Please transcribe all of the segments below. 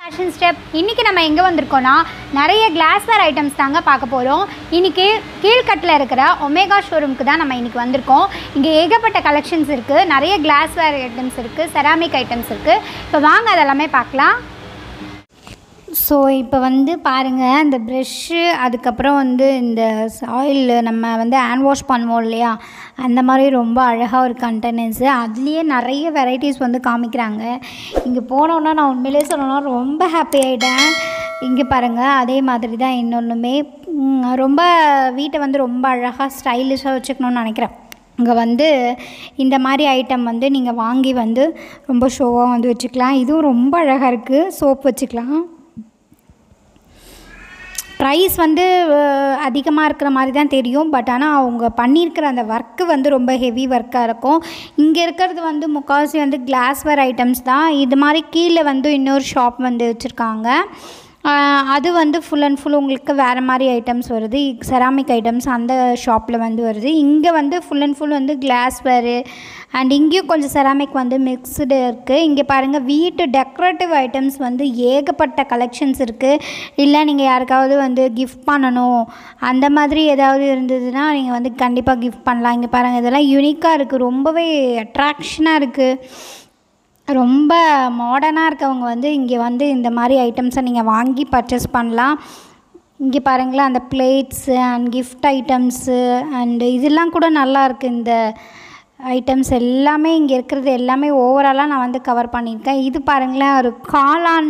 fashion step இன்றைக்கி நம்ம எங்கே வந்திருக்கோம்னா நிறைய கிளாஸ்வேர் ஐட்டம்ஸ் தாங்க பார்க்க போகிறோம் இன்றைக்கி கீழ்கட்டில் இருக்கிற ஒமேகா ஷோரூமுக்கு தான் நம்ம இன்றைக்கி வந்திருக்கோம் இங்கே ஏகப்பட்ட கலெக்ஷன்ஸ் இருக்குது நிறைய கிளாஸ்வேர் ஐட்டம்ஸ் இருக்குது செராமிக் ஐட்டம்ஸ் இருக்குது இப்போ வாங்க அதெல்லாமே பார்க்கலாம் ஸோ இப்போ வந்து பாருங்கள் இந்த ப்ரெஷ்ஷு அதுக்கப்புறம் வந்து இந்த ஆயில் நம்ம வந்து ஹேண்ட் வாஷ் பண்ணுவோம் இல்லையா அந்த மாதிரி ரொம்ப அழகாக ஒரு கண்டெய்னர்ஸு அதுலேயே நிறைய வெரைட்டிஸ் வந்து காமிக்கிறாங்க இங்கே போனோன்னா நான் உண்மையிலே சொல்லணும்னா ரொம்ப ஹாப்பி ஆகிட்டேன் இங்கே பாருங்கள் அதே மாதிரி தான் இன்னொன்றுமே ம், ரொம்ப வீட்டை வந்து ரொம்ப அழகாக ஸ்டைலிஷாக வச்சுக்கணும்னு நினைக்கிறேன் இங்கே வந்து இந்த மாதிரி ஐட்டம் வந்து நீங்கள் வாங்கி வந்து ரொம்ப ஷோவாக வந்து வச்சுக்கலாம் இதுவும் ரொம்ப அழகாக இருக்குது சோப் வச்சுக்கலாம் ப்ரைஸ் வந்து அதிகமாக இருக்கிற மாதிரி தான் தெரியும் பட் ஆனால் அவங்க பண்ணியிருக்கிற அந்த ஒர்க்கு வந்து ரொம்ப ஹெவி ஒர்க்காக இருக்கும் இங்கே இருக்கிறது வந்து முக்கால்வாசி வந்து கிளாஸ்வேர் ஐட்டம்ஸ் தான் இது மாதிரி கீழே வந்து இன்னொரு ஷாப் வந்து வச்சுருக்காங்க ஆஹ் அது வந்து ஃபுல் அண்ட் ஃபுல் உங்களுக்கு வேறு மாதிரி ஐட்டம்ஸ் வருது செராமிக் ஐட்டம்ஸ் அந்த ஷாப்பில் வந்து வருது இங்கே வந்து ஃபுல் அண்ட் ஃபுல் வந்து கிளாஸ்வேரு அண்ட் இங்கேயும் கொஞ்சம் செராமிக் வந்து மிக்ஸ்டு இருக்குது இங்கே பாருங்கள் வீட்டு டெக்கரேட்டிவ் ஐட்டம்ஸ் வந்து ஏகப்பட்ட கலெக்ஷன்ஸ் இருக்குது இல்லை நீங்கள் யாருக்காவது வந்து கிஃப்ட் பண்ணணும் அந்த மாதிரி ஏதாவது இருந்ததுன்னா நீங்கள் வந்து கண்டிப்பாக கிஃப்ட் பண்ணலாம் இங்கே பாருங்கள் இதெல்லாம் யூனிக்காக இருக்குது ரொம்பவே அட்ராக்ஷனாக இருக்குது ரொம்ப மாடர்னாக இருக்கவங்க வந்து இங்கே வந்து இந்த மாதிரி ஐட்டம்ஸை நீங்கள் வாங்கி பர்ச்சேஸ் பண்ணலாம் இங்கே பாருங்களேன் அந்த plates and gift items and இதெல்லாம் கூட நல்லா இருக்குது இந்த ஐட்டம்ஸ் எல்லாமே இங்கே இருக்கிறது எல்லாமே ஓவராலாக நான் வந்து கவர் பண்ணியிருக்கேன் இது பாருங்களேன் ஒரு காளான்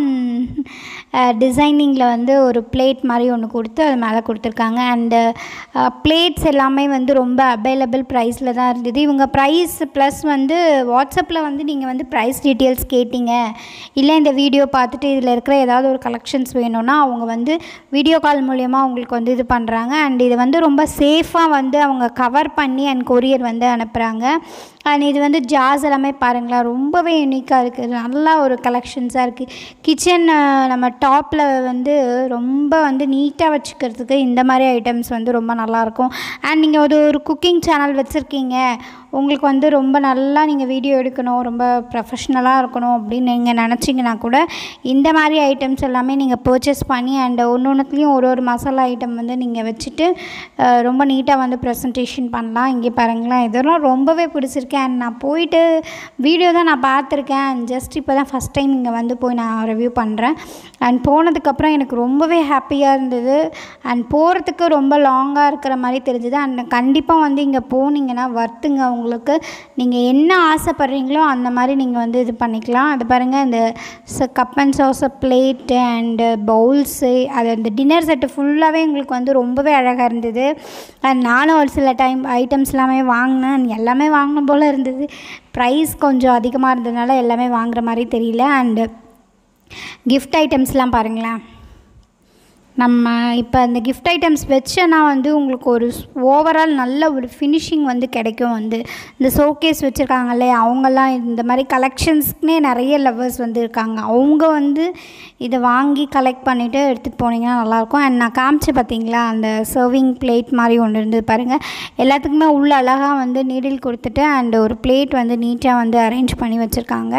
டிசைனிங்கில் வந்து ஒரு பிளேட் மாதிரி ஒன்று கொடுத்து அது மேலே கொடுத்துருக்காங்க அண்டு பிளேட்ஸ் எல்லாமே வந்து ரொம்ப அவைலபிள் ப்ரைஸில் தான் இருந்தது இவங்க ப்ரைஸ் ப்ளஸ் வந்து வாட்ஸ்அப்பில் வந்து நீங்கள் வந்து ப்ரைஸ் டீட்டெயில்ஸ் கேட்டிங்க இல்லை இந்த வீடியோ பார்த்துட்டு இதில் இருக்கிற ஏதாவது ஒரு கலெக்ஷன்ஸ் வேணும்னா அவங்க வந்து வீடியோ கால் மூலயமா உங்களுக்கு வந்து இது பண்ணுறாங்க அண்ட் இது வந்து ரொம்ப சேஃபாக வந்து அவங்க கவர் பண்ணி அண்ட் கொரியர் வந்து அனுப்புகிறாங்க அண்ட் இது வந்து ஜாஸ் எல்லாமே பாருங்களேன் ரொம்பவே யூனிக்காக இருக்குது நல்லா ஒரு கலெக்ஷன்ஸாக இருக்குது கிச்சன் நம்ம டாப்பில் வந்து ரொம்ப வந்து நீட்டாக வச்சுக்கிறதுக்கு இந்த மாதிரி ஐட்டம்ஸ் வந்து ரொம்ப நல்லாயிருக்கும் அண்ட் நீங்கள் ஒரு ஒரு குக்கிங் சேனல் வச்சுருக்கீங்க உங்களுக்கு வந்து ரொம்ப நல்லா நீங்கள் வீடியோ எடுக்கணும் ரொம்ப ப்ரொஃபஷ்னலாக இருக்கணும் அப்படின்னு நீங்கள் நினச்சிங்கன்னா கூட இந்த மாதிரி ஐட்டம்ஸ் எல்லாமே நீங்கள் பர்ச்சேஸ் பண்ணி அண்ட் ஒன்று ஒன்றுத்துலேயும் ஒரு ஒரு மசாலா ஐட்டம் வந்து நீங்கள் வச்சுட்டு அஹ், ரொம்ப நீட்டாக வந்து ப்ரெசன்டேஷன் பண்ணலாம் இங்கே பாருங்களேன் இதெல்லாம் ரொம்பவே பிடிச்சிருக்கேன் அண்ட் நான் போயிட்டு வீடியோ தான் நான் பார்த்துருக்கேன் அண்ட் ஜஸ்ட் இப்போ தான் ஃபஸ்ட் டைம் இங்கே வந்து போய் நான் ரிவ்யூ பண்ணுறேன் அண்ட் போனதுக்கப்புறம் எனக்கு ரொம்பவே ஹாப்பியாக இருந்தது அண்ட் போகிறதுக்கு ரொம்ப லாங்காக இருக்கிற மாதிரி தெரிஞ்சுது அண்ட் கண்டிப்பாக வந்து இங்கே போனீங்கன்னா வர்த்துங்க உங்களுக்கு நீங்கள் என்ன ஆசைப்பட்றீங்களோ அந்த மாதிரி நீங்கள் வந்து இது பண்ணிக்கலாம் அது பாருங்கள் இந்த cup and saucer plate and bowls அது அந்த டின்னர் செட்டு ஃபுல்லாகவே உங்களுக்கு வந்து ரொம்பவே அழகாக இருந்தது அண்ட் நானும் ஒரு சில டைம் ஐட்டம்ஸ் எல்லாமே வாங்கினேன் and எல்லாமே வாங்கணும் போல் இருந்தது ப்ரைஸ் கொஞ்சம் அதிகமாக இருந்ததுனால எல்லாமே வாங்குற மாதிரி தெரியல அண்டு கிஃப்ட் ஐட்டம்ஸ்லாம் பாருங்களேன் நம்ம இப்போ அந்த கிஃப்ட் ஐட்டம்ஸ் வச்சேன்னா வந்து உங்களுக்கு ஒரு ஓவரால் நல்ல ஒரு ஃபினிஷிங் வந்து கிடைக்கும் வந்து இந்த ஷோகேஸ் வச்சுருக்காங்கல்ல அவங்கெல்லாம் இந்த மாதிரி கலெக்ஷன்ஸ்க்குனே நிறைய லவ்வர்ஸ் வந்து இருக்காங்க அவங்க வந்து இதை வாங்கி கலெக்ட் பண்ணிவிட்டு எடுத்துகிட்டு போனீங்கன்னா நல்லாயிருக்கும் அண்ட் நான் காமிச்சேன் பார்த்தீங்களா அந்த சர்விங் பிளேட் மாதிரி ஒன்று இருந்தது பாருங்கள் எல்லாத்துக்குமே உள்ள அழகாக வந்து நீடில் கொடுத்துட்டு அண்ட் ஒரு பிளேட் வந்து நீட்டாக வந்து அரேஞ்ச் பண்ணி வச்சுருக்காங்க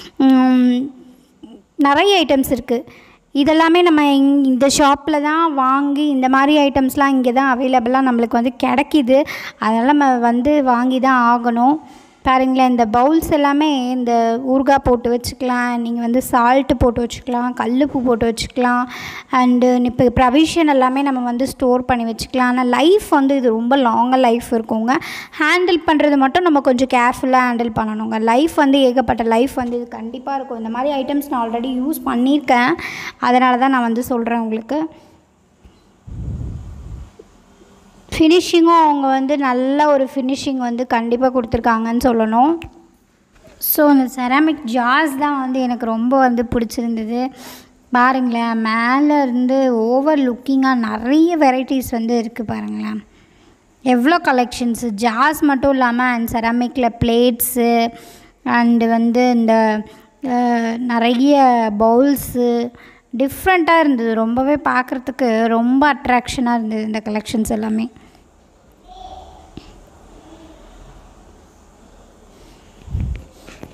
நிறைய ஐட்டம்ஸ் இருக்குது இதெல்லாமே நம்ம இங் இந்த ஷாப்பில் தான் வாங்கி இந்த மாதிரி ஐட்டம்ஸ்லாம் இங்கே தான் அவைலபிளாக நம்மளுக்கு வந்து கிடைக்கிது அதனால் நம்ம வந்து வாங்கி தான் ஆகணும் பாருங்களேன் இந்த பவுல்ஸ் எல்லாமே இந்த ஊறுகாய் போட்டு வச்சுக்கலாம் நீங்கள் வந்து சால்ட்டு போட்டு வச்சுக்கலாம் கல்லுப்பு போட்டு வச்சுக்கலாம் அண்டு இப்போ ப்ரவிஷன் எல்லாமே நம்ம வந்து ஸ்டோர் பண்ணி வச்சுக்கலாம் ஆனால் லைஃப் வந்து இது ரொம்ப லாங்காக லைஃப் இருக்குங்க ஹேண்டில் பண்ணுறது மட்டும் நம்ம கொஞ்சம் கேர்ஃபுல்லாக ஹேண்டில் பண்ணணுங்க லைஃப் வந்து ஏகப்பட்ட லைஃப் வந்து இது கண்டிப்பாக இருக்கும் இந்த மாதிரி ஐட்டம்ஸ் நான் ஆல்ரெடி யூஸ் பண்ணியிருக்கேன் அதனால தான் நான் வந்து சொல்கிறேன் உங்களுக்கு ஃபினிஷிங்கும் அவங்க வந்து நல்ல ஒரு ஃபினிஷிங் வந்து கண்டிப்பாக கொடுத்துருக்காங்கன்னு சொல்லணும் ஸோ அந்த செராமிக் ஜார்ஸ் தான் வந்து எனக்கு ரொம்ப வந்து பிடிச்சிருந்தது பாருங்களேன் மேலே இருந்து ஓவர் லுக்கிங்காக நிறைய வெரைட்டிஸ் வந்து இருக்குது பாருங்களேன் எவ்வளோ கலெக்ஷன்ஸு ஜார்ஸ் மட்டும் இல்லாமல் அண்ட் செராமிக்கில் பிளேட்ஸு அண்டு வந்து இந்த அஹ், நிறைய பவுல்ஸு டிஃப்ரெண்ட்டாக இருந்தது ரொம்பவே பார்க்குறதுக்கு ரொம்ப அட்ராக்ஷனாக இருந்தது இந்த கலெக்ஷன்ஸ் எல்லாமே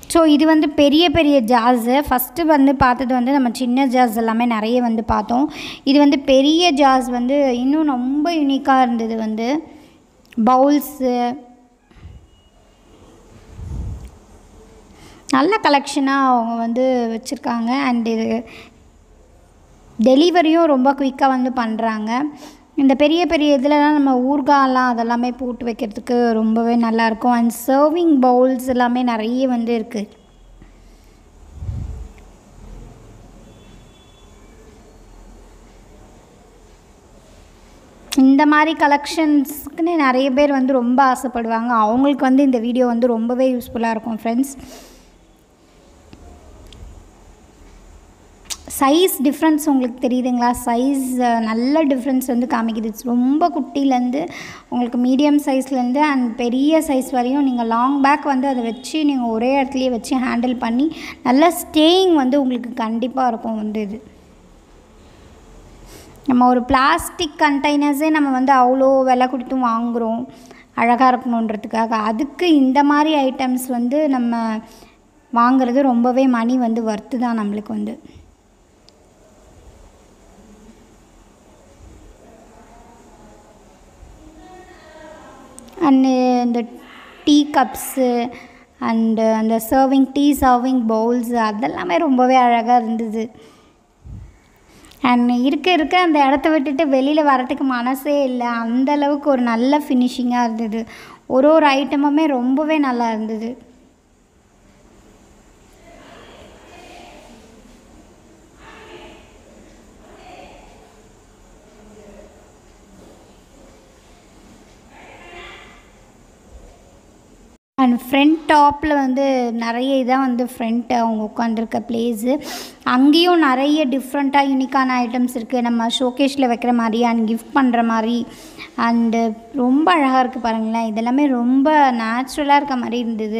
ஸோ இது வந்து பெரிய பெரிய ஜார்ஸு ஃபஸ்ட்டு வந்து பார்த்தது வந்து நம்ம சின்ன ஜார்ஸ் எல்லாமே நிறைய வந்து பார்த்தோம் இது வந்து பெரிய ஜார்ஸ் வந்து இன்னும் ரொம்ப யூனிக்காக இருந்தது வந்து பவுல்ஸு நல்ல கலெக்ஷனாக அவங்க வந்து வச்சுருக்காங்க அண்ட் இது டெலிவரியும் ரொம்ப குயிக்காக வந்து பண்ணுறாங்க இந்த பெரிய பெரிய இதுலலாம் நம்ம ஊறுகாலாம் அதெல்லாமே போட்டு வைக்கிறதுக்கு ரொம்பவே நல்லாயிருக்கும் அண்ட் சர்விங் பவுல்ஸ் எல்லாமே நிறைய வந்து இருக்குது இந்த மாதிரி கலெக்ஷன்ஸ்க்குன்னு நிறைய பேர் வந்து ரொம்ப ஆசைப்படுவாங்க அவங்களுக்கு வந்து இந்த வீடியோ வந்து ரொம்பவே யூஸ்ஃபுல்லாக இருக்கும் ஃப்ரெண்ட்ஸ் சைஸ் டிஃப்ரென்ஸ் உங்களுக்கு தெரியுதுங்களா சைஸ் நல்ல டிஃப்ரென்ஸ் வந்து காமிக்குது ரொம்ப குட்டிலேருந்து உங்களுக்கு மீடியம் சைஸ்லேருந்து அண்ட் பெரிய சைஸ் வரையும் நீங்கள் லாங் பேக் வந்து அதை வச்சு நீங்கள் ஒரே இடத்துலையே வச்சு ஹேண்டில் பண்ணி நல்ல ஸ்டேயிங் வந்து உங்களுக்கு கண்டிப்பாக இருக்கும் வந்து இது நம்ம ஒரு பிளாஸ்டிக் கண்டெய்னர்ஸே நம்ம வந்து அவ்வளோ விலை கொடுத்து வாங்குகிறோம் அழகாக இருக்கணுன்றதுக்காக அதுக்கு இந்த மாதிரி ஐட்டம்ஸ் வந்து நம்ம வாங்குறது ரொம்பவே மணி வந்து ஒர்த்து தான் நம்மளுக்கு வந்து அண்டு இந்த டீ கப்ஸு அண்டு அந்த சர்விங் டீ சர்விங் பவுல்ஸ் அதெல்லாமே ரொம்பவே அழகாக இருந்தது அண்ட் இருக்க இருக்க அந்த இடத்த விட்டுட்டு வெளியில் வரத்துக்கு மனசே இல்லை அந்த அளவுக்கு ஒரு நல்ல ஃபினிஷிங்காக இருந்தது ஒரு ஒரு ஐட்டமுமே ரொம்பவே நல்லா இருந்தது அண்ட் ஃப்ரண்ட் டாப்பில் வந்து நிறைய இதான் வந்து ஃப்ரண்ட் அவங்க உட்காந்துருக்க பிளேஸு அங்கேயும் நிறைய டிஃப்ரெண்ட்டாக யூனிக்கான ஐட்டம்ஸ் இருக்குது நம்ம ஷோகேஷில் வைக்கிற மாதிரி அண்ட் கிஃப்ட் பண்ணுற மாதிரி அண்டு ரொம்ப அழகாக இருக்குது பாருங்களேன் இதெல்லாமே ரொம்ப நேச்சுரலாக இருக்க மாதிரி இருந்தது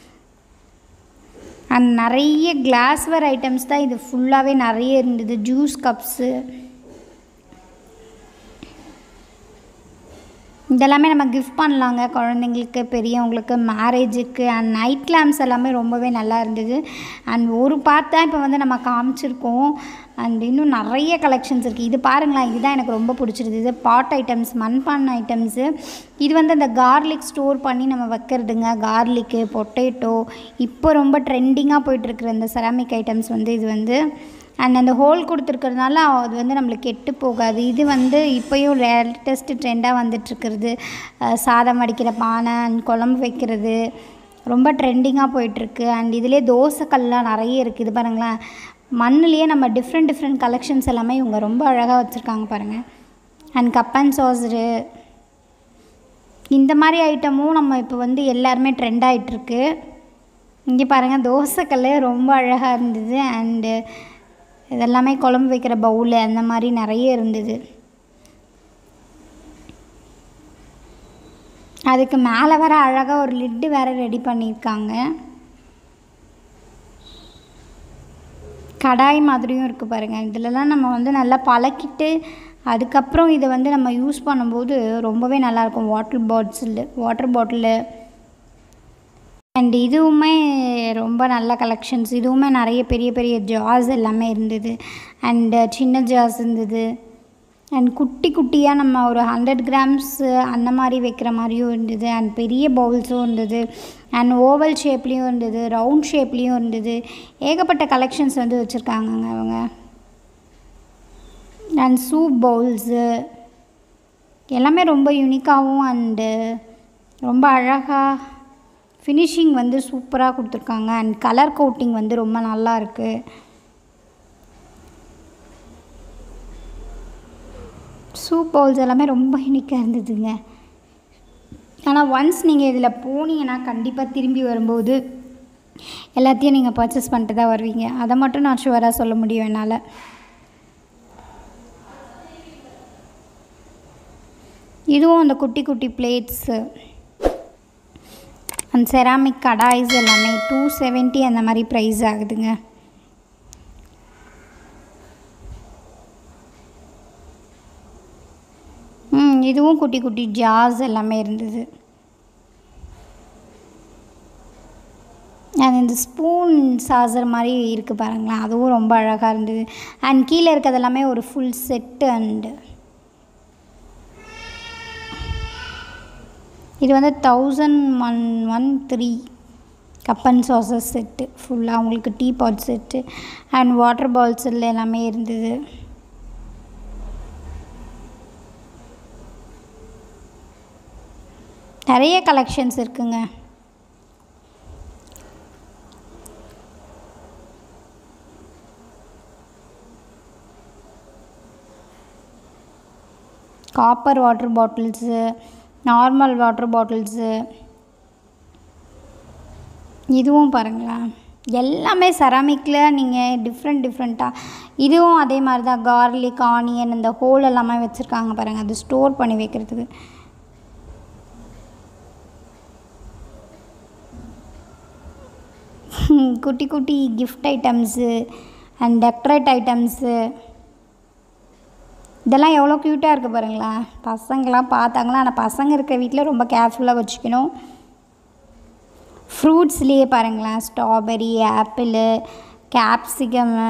அண்ட் நிறைய கிளாஸ்வேர் ஐட்டம்ஸ் தான் இது ஃபுல்லாகவே நிறைய இருந்தது ஜூஸ் கப்ஸு இதெல்லாமே நம்ம கிஃப்ட் பண்ணலாங்க குழந்தைங்களுக்கு பெரியவங்களுக்கு மேரேஜுக்கு அண்ட் நைட் லேம்ப்ஸ் எல்லாமே ரொம்பவே நல்லா இருந்தது அண்ட் ஒரு பார்ட் தான் இப்போ வந்து நம்ம காமிச்சிருக்கோம் அண்ட் இன்னும் நிறைய கலெக்ஷன்ஸ் இருக்குது இது பாருங்களேன் இதுதான் எனக்கு ரொம்ப பிடிச்சிருந்தது பாட் ஐட்டம்ஸ் மண்பானை ஐட்டம்ஸு இது வந்து அந்த கார்லிக் ஸ்டோர் பண்ணி நம்ம வைக்கிறதுங்க கார்லிக்கு பொட்டேட்டோ இப்போ ரொம்ப ட்ரெண்டிங்காக போயிட்டுருக்குற இந்த செராமிக் ஐட்டம்ஸ் வந்து இது வந்து அண்ட் அந்த ஹோல் கொடுத்துருக்கறதுனால அது வந்து நம்மளுக்கு கெட்டு போகாது இது வந்து இப்போயும் லேட்டஸ்ட் ட்ரெண்டாக வந்துட்டுருக்கிறது சாதம் வடிக்கிற பானை அண்ட் குழம்பு வைக்கிறது ரொம்ப ட்ரெண்டிங்காக போயிட்டுருக்கு அண்ட் இதிலே தோசைக்கல்லாம் நிறைய இருக்குது இது பாருங்களேன் மண்ணுலேயே நம்ம டிஃப்ரெண்ட் டிஃப்ரெண்ட் கலெக்ஷன்ஸ் எல்லாமே இவங்க ரொம்ப அழகாக வச்சுருக்காங்க பாருங்கள் அண்ட் கப் அண்ட் சாஸரு இந்த மாதிரி ஐட்டமும் நம்ம இப்போ வந்து எல்லாருமே ட்ரெண்ட் ஆகிட்டுருக்கு இங்கே பாருங்கள் தோசைக்கல் ரொம்ப அழகாக இருந்தது அண்டு இதெல்லாமே குழம்பு வைக்கிற பவுலு அந்த மாதிரி நிறைய இருந்தது அதுக்கு மேலே வர அழகாக ஒரு லிட்டு வேறு ரெடி பண்ணியிருக்காங்க கடாய் மாதிரியும் இருக்குது பாருங்கள் இதிலலாம் நம்ம வந்து நல்லா பழக்கிட்டு அதுக்கப்புறம் இதை வந்து நம்ம யூஸ் பண்ணும்போது ரொம்பவே நல்லாயிருக்கும் water bottle water bottle and இதுவுமே ரொம்ப நல்ல கலெக்ஷன்ஸ் இதுவுமே நிறைய பெரிய பெரிய ஜார்ஸ் எல்லாமே இருந்தது அண்டு சின்ன ஜார்ஸ் இருந்தது அண்ட் குட்டி குட்டியாக நம்ம ஒரு ஹண்ட்ரட் கிராம்ஸு அந்த மாதிரி வைக்கிற மாதிரியும் இருந்தது அண்ட் பெரிய பவுல்ஸும் இருந்தது அண்ட் ஓவல் ஷேப்லேயும் இருந்தது ரவுண்ட் ஷேப்லேயும் இருந்தது ஏகப்பட்ட கலெக்ஷன்ஸ் வந்து வச்சுருக்காங்கங்க அவங்க அண்ட் சூப் பவுல்ஸு எல்லாமே ரொம்ப யூனிக்காகவும் அண்டு ரொம்ப அழகாக ஃபினிஷிங் வந்து சூப்பராக கொடுத்துருக்காங்க அண்ட் கலர் கோட்டிங் வந்து ரொம்ப நல்லா இருக்குது சூப் பவுல்ஸ் எல்லாமே ரொம்ப யூனிக்காக இருந்ததுங்க ஆனால் ஒன்ஸ் நீங்கள் இதில் போனீங்கன்னா கண்டிப்பாக திரும்பி வரும்போது எல்லாத்தையும் நீங்கள் பர்ச்சேஸ் பண்ணிட்டு தான் வருவீங்க அதை மட்டும் நான் ஷுவராக சொல்ல முடியும் என்னால் இதுவும் அந்த குட்டி குட்டி பிளேட்ஸு அந்த செராமிக் கடாய்ஸ் எல்லாமே டூ செவன்ட்டி அந்த மாதிரி ப்ரைஸ் ஆகுதுங்க ம் இதுவும் குட்டி குட்டி ஜார்ஸ் எல்லாமே இருந்தது அண்ட் அண்ட் ஸ்பூன் சாசர் மாதிரி இருக்குது பாருங்களேன் அதுவும் ரொம்ப அழகாக இருந்தது அண்ட் கீழே இருக்கிறது எல்லாமே ஒரு ஃபுல் செட்டு அண்டு இது வந்து thousand one one three cup and சாசஸ் செட்டு ஃபுல்லாக உங்களுக்கு tea pot set and water bowls எல்லாமே இருந்தது நிறைய கலெக்ஷன்ஸ் இருக்குங்க copper water bottles normal water bottles இதுவும் பாருங்களேன் எல்லாமே செராமிக்கில் நீங்கள் டிஃப்ரெண்ட் டிஃப்ரெண்ட்டாக இதுவும் அதே மாதிரி தான் கார்லிக் ஆனியன் இந்த ஹோல் எல்லாமே வச்சுருக்காங்க பாருங்கள் அது ஸ்டோர் பண்ணி வைக்கிறதுக்கு குட்டி குட்டி gift items and decorate items இதெல்லாம் எவ்வளோ க்யூட்டாக இருக்குது பாருங்களேன் பசங்களாம் பார்த்தாங்களா ஆனால் பசங்க இருக்கிற வீட்டில் ரொம்ப கேர்ஃபுல்லாக வச்சுக்கணும் ஃப்ரூட்ஸ்லேயே பாருங்களேன் strawberry apple capsicum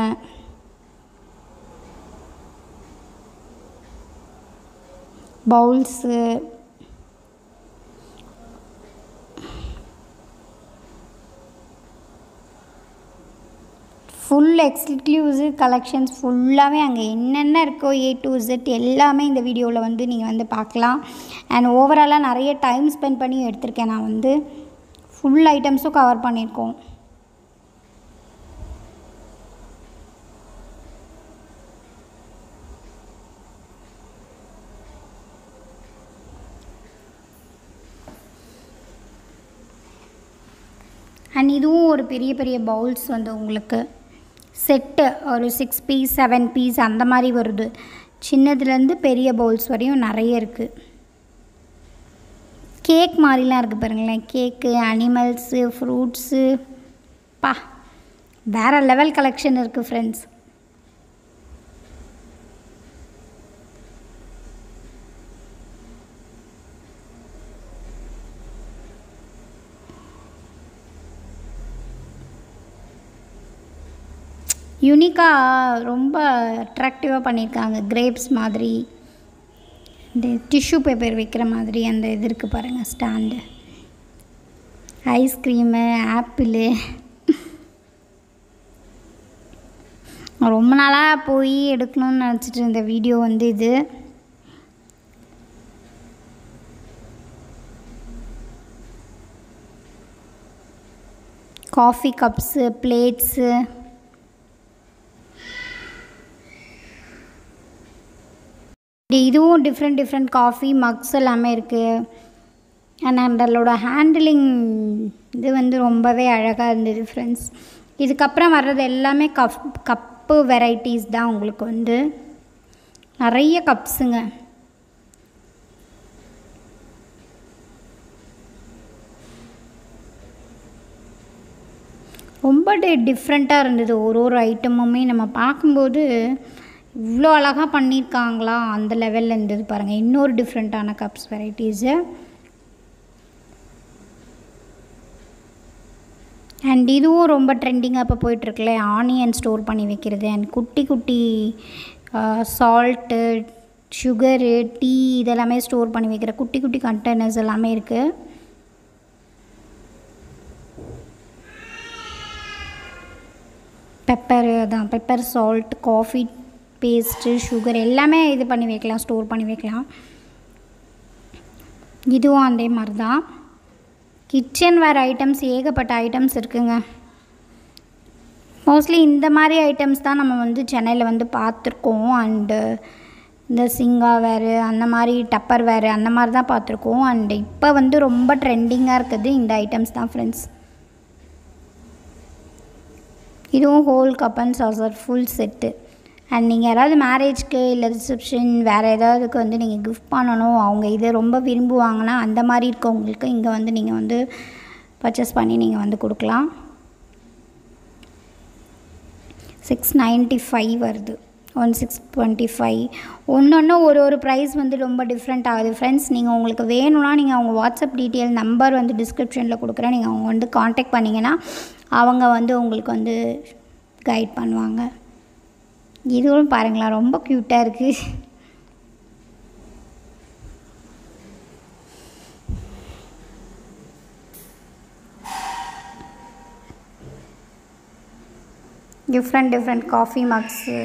bowls full exclusive collections ஃபுல்லாகவே அங்கே என்னென்ன இருக்கோ ஏ டு Z எல்லாமே இந்த வீடியோவில் வந்து நீங்கள் வந்து பார்க்கலாம் அண்ட் ஓவராலாக நிறைய டைம் ஸ்பெண்ட் பண்ணி எடுத்திருக்கேன் நான் வந்து ஃபுல் ஐட்டம்ஸும் கவர் பண்ணியிருக்கோம் அண்ட் இதுவும் ஒரு பெரிய பெரிய பவுல்ஸ் வந்து உங்களுக்கு செட்டு ஒரு சிக்ஸ் பீஸ் செவன் பீஸ் அந்த மாதிரி வருது சின்னதுலேருந்து பெரிய பவுல்ஸ் வரையும் நிறைய இருக்குது கேக் மாதிரிலாம் இருக்குது பாருங்களேன் கேக்கு அனிமல்ஸு ஃப்ரூட்ஸு பா வேறு லெவல் கலெக்ஷன் இருக்குது ஃப்ரெண்ட்ஸ் யூனிக்காக ரொம்ப அட்ராக்டிவாக பண்ணியிருக்காங்க கிரேப்ஸ் மாதிரி இந்த டிஷ்யூ பேப்பர் வைக்கிற மாதிரி அந்த இது இருக்குது பாருங்கள் ஸ்டாண்டு ஐஸ்கிரீமு ஆப்பிளு ரொம்ப நாளாக போய் எடுக்கணும்னு நினச்சிட்டு இருந்த வீடியோ வந்து இது காஃபி கப்ஸு பிளேட்ஸு இதுவும் டிஃப்ரெண்ட் டிஃப்ரெண்ட் காஃபி மக்ஸ் எல்லாமே இருக்குது அண்ட் அதோட ஹேண்டிலிங் இது வந்து ரொம்பவே அழகாக இருந்தது ஃப்ரெண்ட்ஸ் இதுக்கப்புறம் வர்றது எல்லாமே கப் கப்பு வெரைட்டிஸ் தான் உங்களுக்கு வந்து நிறைய கப்ஸுங்க ரொம்ப டி டிஃப்ரெண்ட்டாக இருந்தது ஒரு ஒரு ஐட்டமுமே நம்ம பார்க்கும்போது இவ்வளோ அழகாக பண்ணியிருக்காங்களா அந்த லெவலில் இருந்தது பாருங்கள் இன்னொரு டிஃப்ரெண்ட்டான கப்ஸ் வெரைட்டிஸு அண்ட் இதுவும் ரொம்ப ட்ரெண்டிங்காக இப்போ போயிட்டுருக்குல்ல ஆனியன் ஸ்டோர் பண்ணி வைக்கிறது அண்ட் குட்டி குட்டி சால்ட்டு சுகரு டீ இதெல்லாமே ஸ்டோர் பண்ணி வைக்கிற குட்டி குட்டி கண்டெய்னர்ஸ் எல்லாமே இருக்குது பெப்பரு அதான் pepper salt coffee paste sugar எல்லாமே இது பண்ணி வைக்கலாம் ஸ்டோர் பண்ணி வைக்கலாம் இதுவும் அதே மாதிரி தான் கிச்சன் வேர் ஐட்டம்ஸ் ஏகப்பட்ட ஐட்டம்ஸ் இருக்குங்க மோஸ்ட்லி இந்த மாதிரி ஐட்டம்ஸ் தான் நம்ம வந்து சென்னையில் வந்து பார்த்துருக்கோம் அண்டு இந்த சிங்கா வேறு அந்த மாதிரி டப்பர் வேறு அந்த மாதிரி தான் பார்த்துருக்கோம் அண்ட் இப்போ வந்து ரொம்ப ட்ரெண்டிங்காக இருக்குது இந்த ஐட்டம்ஸ் தான் ஃப்ரெண்ட்ஸ் இதுவும் whole cup and saucer full set and நீங்கள் யாராவது மேரேஜ்க்கு இல்லை ரிசப்ஷன் வேறு ஏதாவதுக்கு வந்து நீங்கள் கிஃப்ட் பண்ணணும் அவங்க இதை ரொம்ப விரும்புவாங்கன்னா அந்த மாதிரி இருக்கவங்களுக்கு இங்கே வந்து நீங்கள் வந்து பர்ச்சேஸ் பண்ணி நீங்கள் வந்து கொடுக்கலாம் சிக்ஸ் நைன்ட்டி ஃபைவ் வருது ஒன் சிக்ஸ் டுவெண்ட்டி ஃபைவ் ஒன்று ஒன்று ஒரு ஒரு ப்ரைஸ் வந்து ரொம்ப டிஃப்ரெண்ட் ஆகுது ஃப்ரெண்ட்ஸ் நீங்கள் உங்களுக்கு வேணும்னா நீங்கள் அவங்க வாட்ஸ்அப் டீட்டெயில் நம்பர் வந்து டிஸ்கிரிப்ஷனில் கொடுக்குறேன் நீங்கள் அவங்க வந்து காண்டாக்ட் பண்ணிங்கன்னா அவங்க வந்து உங்களுக்கு வந்து கைட் பண்ணுவாங்க இதுவும் பாருங்களேன் ரொம்ப க்யூட்டாக இருக்குது டிஃப்ரெண்ட் டிஃப்ரெண்ட் காஃபி மக்ஸு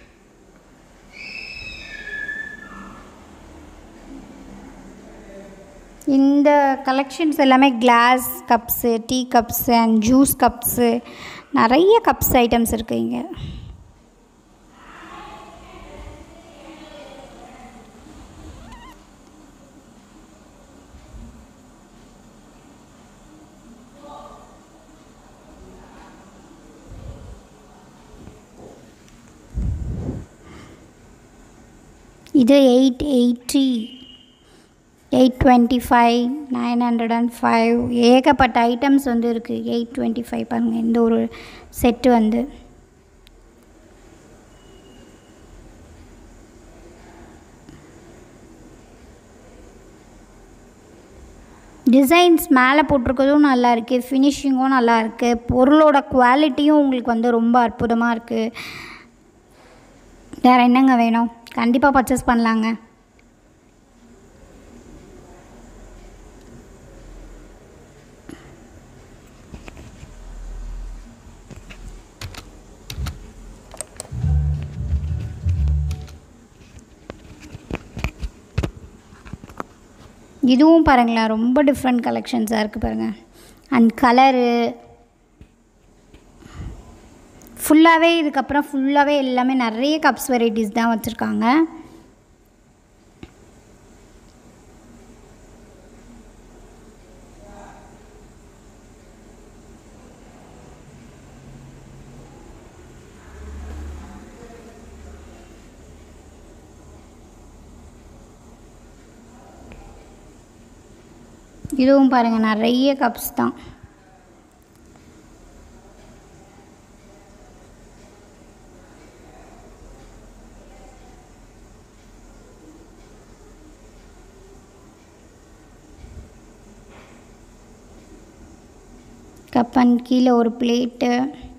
இந்த கலெக்ஷன்ஸ் எல்லாமே glass cups tea cups and juice cups நிறைய கப்ஸ் ஐட்டம்ஸ் இருக்குது இங்கே இது eight eighty eight twenty five nine hundred and five ஏகப்பட்ட ஐட்டம்ஸ் வந்து இருக்குது எயிட் டுவெண்ட்டி ஃபைவ் பாருங்கள் இந்த ஒரு செட்டு வந்து டிசைன்ஸ் மேலே போட்டிருக்கிறதும் நல்லா இருக்குது ஃபினிஷிங்கும் நல்லா இருக்குது பொருளோட குவாலிட்டியும் உங்களுக்கு வந்து ரொம்ப அற்புதமாக இருக்குது வேறு என்னங்க வேணும் கண்டிப்பாக பர்ச்சேஸ் பண்ணலாங்க இதுவும் பாருங்களேன் ரொம்ப டிஃப்ரெண்ட் கலெக்ஷன்ஸாக இருக்குது பாருங்கள் அண்ட் கலரு ஃபுல்லாகவே இதுக்கப்புறம் ஃபுல்லாகவே எல்லாமே நிறைய கப்ஸ் வெரைட்டிஸ் தான் வச்சுருக்காங்க இதுவும் பாருங்கள் நிறைய கப்ஸ் தான் கப் அண்ட் கீழே ஒரு பிளேட்டு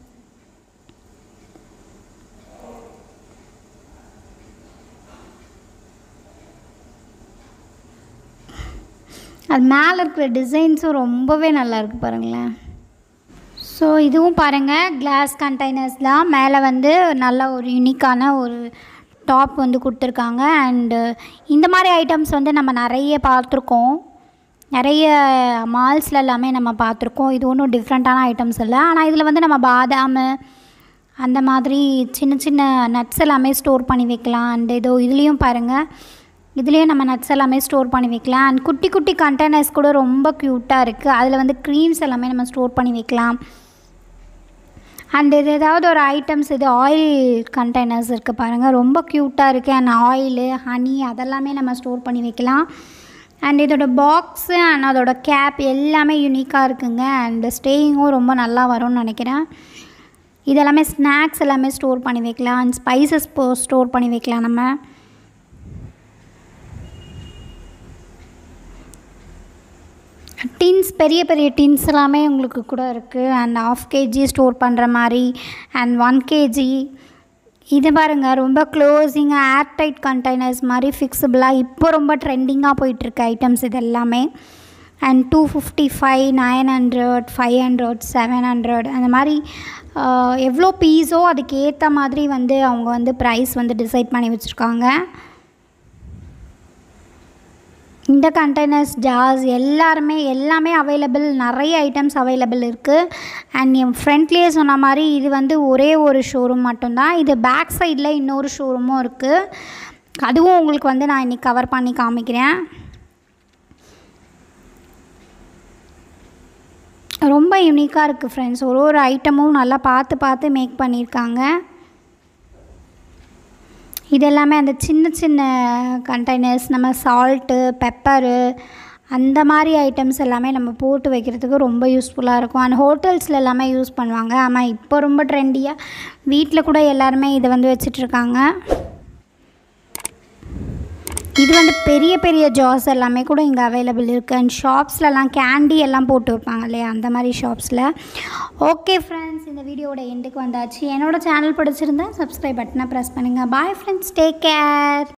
அது மேலே இருக்கிற டிசைன்ஸும் ரொம்பவே நல்லா இருக்கு பாருங்களேன் ஸோ இதுவும் பாருங்கள் கிளாஸ் கண்டெய்னர்ஸ் தான் மேலே வந்து நல்ல ஒரு யூனிக்கான ஒரு டாப் வந்து கொடுத்துருக்காங்க அண்டு இந்த மாதிரி ஐட்டம்ஸ் வந்து நம்ம நிறைய பார்த்துருக்கோம் நிறைய மால்ஸில் எல்லாமே நம்ம பார்த்துருக்கோம் இது ஒன்றும் டிஃப்ரெண்ட்டான ஐட்டம்ஸ் இல்லை ஆனால் இதில் வந்து நம்ம பாதாம் அந்த மாதிரி சின்ன சின்ன நட்ஸ் எல்லாமே ஸ்டோர் பண்ணி வைக்கலாம் அண்ட் இதோ இதுலேயும் பாருங்கள் இதுலேயும் நம்ம நட்ஸ் எல்லாமே ஸ்டோர் பண்ணி வைக்கலாம் அண்ட் குட்டி குட்டி கண்டெய்னர்ஸ் கூட ரொம்ப க்யூட்டாக இருக்குது அதில் வந்து க்ரீம்ஸ் எல்லாமே நம்ம ஸ்டோர் பண்ணி வைக்கலாம் அண்ட் இது ஏதாவது ஒரு ஐட்டம்ஸ் இது ஆயில் கண்டெய்னர்ஸ் இருக்குது பாருங்கள் ரொம்ப க்யூட்டாக இருக்குது அண்ட் ஆயிலு ஹனி அதெல்லாமே நம்ம ஸ்டோர் பண்ணி வைக்கலாம் அண்ட் இதோட பாக்ஸு அண்ட் அதோட கேப் எல்லாமே யூனிக்காக இருக்குங்க அண்ட் ஸ்டேயிங்கும் ரொம்ப நல்லா வரும்னு நினைக்கிறேன் இதெல்லாமே ஸ்நாக்ஸ் எல்லாமே ஸ்டோர் பண்ணி வைக்கலாம் அண்ட் ஸ்பைசஸ் ஸ்டோர் பண்ணி வைக்கலாம் நம்ம டின்ஸ் பெரிய பெரிய டின்ஸ் எல்லாமே உங்களுக்கு கூட இருக்குது அண்ட் ஆஃப் கேஜி ஸ்டோர் பண்ணுற மாதிரி அண்ட் ஒன் கேஜி இது பாருங்கள் ரொம்ப க்ளோஸிங்காக ஏர்டைட் கண்டெய்னர்ஸ் மாதிரி ஃபிக்ஸபிளாக இப்போ ரொம்ப ட்ரெண்டிங்காக போயிட்டுருக்கு ஐட்டம்ஸ் இது எல்லாமே and two fifty five nine hundred five hundred seven hundred அந்த மாதிரி எவ்வளோ பீஸோ அதுக்கு ஏற்ற மாதிரி வந்து அவங்க வந்து ப்ரைஸ் வந்து டிசைட் பண்ணி வச்சுருக்காங்க இந்த கண்டெய்னர்ஸ் ஜார்ஸ் எல்லாருமே எல்லாமே அவைலபிள் நிறைய ஐட்டம்ஸ் அவைலபிள் இருக்குது அண்ட் என் ஃப்ரண்ட்லேயே சொன்ன மாதிரி இது வந்து ஒரே ஒரு ஷோரூம் மட்டும்தான் இது பேக் சைடில் இன்னொரு ஷோரூமும் இருக்குது அதுவும் உங்களுக்கு வந்து நான் இன்றைக்கி கவர் பண்ணி காமிக்கிறேன் ரொம்ப யூனிக்காக இருக்குது ஃப்ரெண்ட்ஸ் ஒரு ஒரு ஐட்டமும் நல்லா பார்த்து பார்த்து மேக் பண்ணியிருக்காங்க இது எல்லாமே அந்த சின்ன சின்ன கண்டெய்னர்ஸ் நம்ம சால்ட்டு பெப்பரு அந்த மாதிரி ஐட்டம்ஸ் எல்லாமே நம்ம போட்டு வைக்கிறதுக்கு ரொம்ப யூஸ்ஃபுல்லாக இருக்கும் அண்ட் ஹோட்டல்ஸில் எல்லாமே யூஸ் பண்ணுவாங்க ஆமாம் இப்போ ரொம்ப ட்ரெண்டியாக வீட்டில் கூட எல்லாருமே இதை வந்து வச்சிட்ருக்காங்க இது வந்து பெரிய பெரிய ஜார்ஸ் எல்லாமே கூட இங்கே அவைலபிள் இருக்குது அண்ட் ஷாப்ஸ்லலாம் கேண்டி எல்லாம் போட்டு வைப்பாங்க இல்லையா அந்த மாதிரி ஷாப்ஸில் ஓகே ஃப்ரெண்ட்ஸ் இந்த வீடியோட எண்டுக்கு வந்தாச்சு என்னோட சேனல் பிடிச்சிருந்தா சப்ஸ்கிரைப் பட்டனை ப்ரெஸ் பண்ணுங்கள் பாய் ஃப்ரெண்ட்ஸ் டேக் கேர்